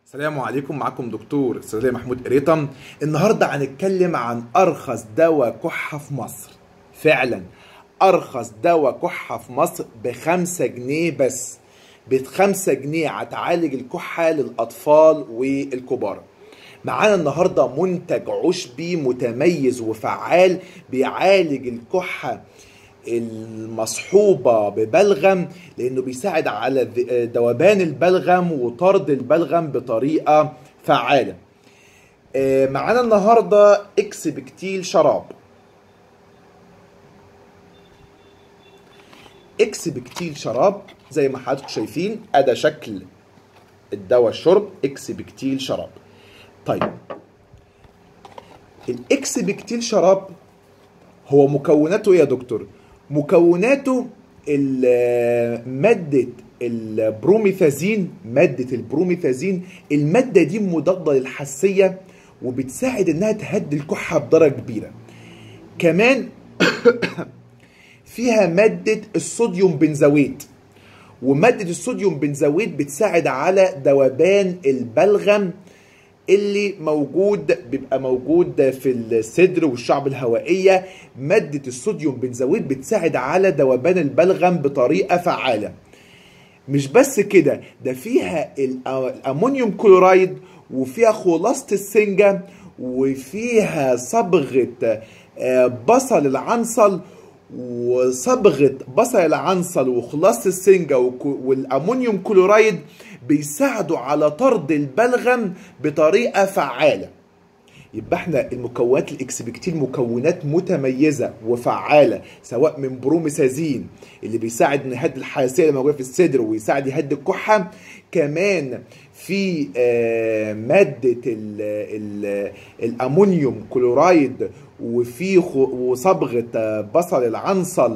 السلام عليكم معكم دكتور الصيدلي محمود قريطم النهارده هنتكلم عن ارخص دواء كحه في مصر فعلا ارخص دواء كحه في مصر بخمسة جنيه بس بخمسة جنيه هتعالج الكحه للاطفال والكبار معانا النهارده منتج عشبي متميز وفعال بيعالج الكحه المصحوبة ببلغم لأنه بيساعد على ذوبان البلغم وطرد البلغم بطريقة فعالة آه، معانا النهاردة اكس بكتيل شراب اكس بكتيل شراب زي ما حضراتكم شايفين ادى شكل الدواء الشرب اكس بكتيل شراب طيب الاكس بكتيل شراب هو مكوناته ايه يا دكتور مكوناته ال- مادة البروميثازين مادة البروميثازين المادة دي مضادة للحساسية وبتساعد انها تهدي الكحة بدرجة كبيرة كمان فيها مادة الصوديوم بنزويت ومادة الصوديوم بنزويت بتساعد على ذوبان البلغم اللي موجود بيبقى موجود في الصدر والشعب الهوائية مادة الصوديوم بنزويت بتساعد على ذوبان البلغم بطريقة فعالة مش بس كده ده فيها الأ- الأمونيوم كلورايد وفيها خلاصة السنجة وفيها صبغة آه، بصل العنصل وصبغة بصل العنصل وخلاصة السنجة وك- والأمونيوم كلورايد بيساعدوا على طرد البلغم بطريقة فعالة يبقى احنا المكونات الاكسبكتين مكونات متميزه وفعاله سواء من بروميثازين اللي بيساعد انه يهدي الحساسيه اللي موجوده في الصدر ويساعد يهدي الكحه كمان في آه، ماده ال ال الامونيوم كلورايد وفي خ- وصبغه آه، بصل العنصل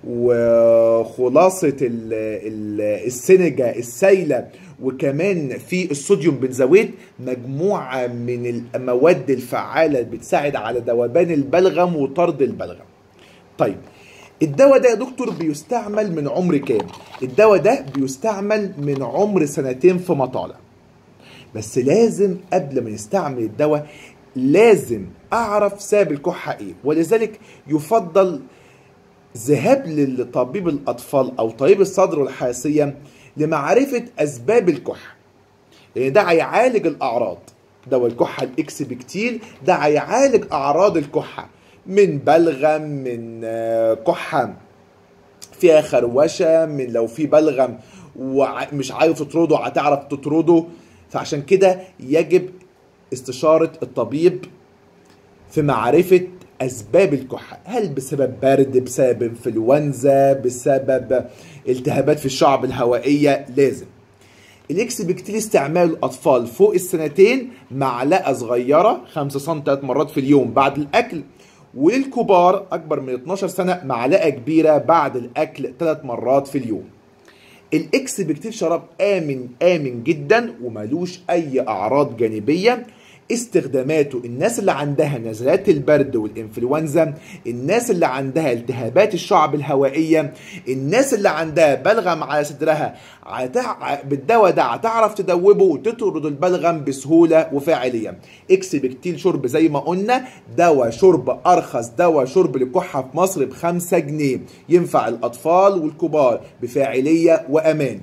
وخلاصه ال- ال- السنجه السايله وكمان في الصوديوم بنزويت مجموعه من المواد الفعاله اللي بتساعد على ذوبان البلغم وطرد البلغم. طيب الدواء ده يا دكتور بيستعمل من عمر كام؟ الدواء ده بيستعمل من عمر سنتين فما طالع. بس لازم قبل ما نستعمل الدواء لازم اعرف سبب الكحه ايه ولذلك يفضل ذهاب لطبيب الاطفال او طبيب الصدر والحساسيه لمعرفه اسباب الكحه لان ده هيعالج الاعراض دواء الكحه الاكس بكتير ده هيعالج اعراض الكحه من بلغم من آه، كحه فيها خروشه من لو في بلغم ومش عارف تطرده هتعرف تطرده فعشان كده يجب استشاره الطبيب في معرفة أسباب الكحة هل بسبب برد بسبب انفلونزا بسبب التهابات في الشعب الهوائية لازم الاكس بكتير استعمال الاطفال فوق السنتين معلقه صغيره 5 سم 3 مرات في اليوم بعد الاكل وللكبار اكبر من 12 سنه معلقه كبيره بعد الاكل 3 مرات في اليوم الاكس بكتير شراب امن امن جدا وملوش اي اعراض جانبيه استخداماته الناس اللي عندها نزلات البرد والانفلونزا الناس اللي عندها التهابات الشعب الهوائيه الناس اللي عندها بلغم على صدرها هتع... بالدواء ده هتعرف تدوبه وتطرد البلغم بسهوله وفاعليه اكس بكتيل شرب زي ما قلنا دواء شرب ارخص دواء شرب للكحه في مصر بخمسة جنيه ينفع الاطفال والكبار بفاعليه وامان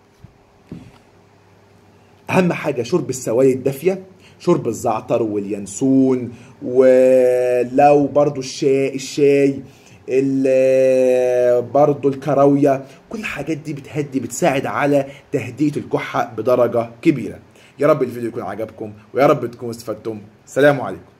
اهم حاجه شرب السوائل الدافيه شرب الزعتر واليانسون ولو برضو الشاي الشاي ال- برضو الكراوية كل الحاجات دي بتهدي بتساعد على تهدئة الكحة بدرجة كبيرة يا رب الفيديو يكون عجبكم ويا رب تكونوا استفدتم سلام عليكم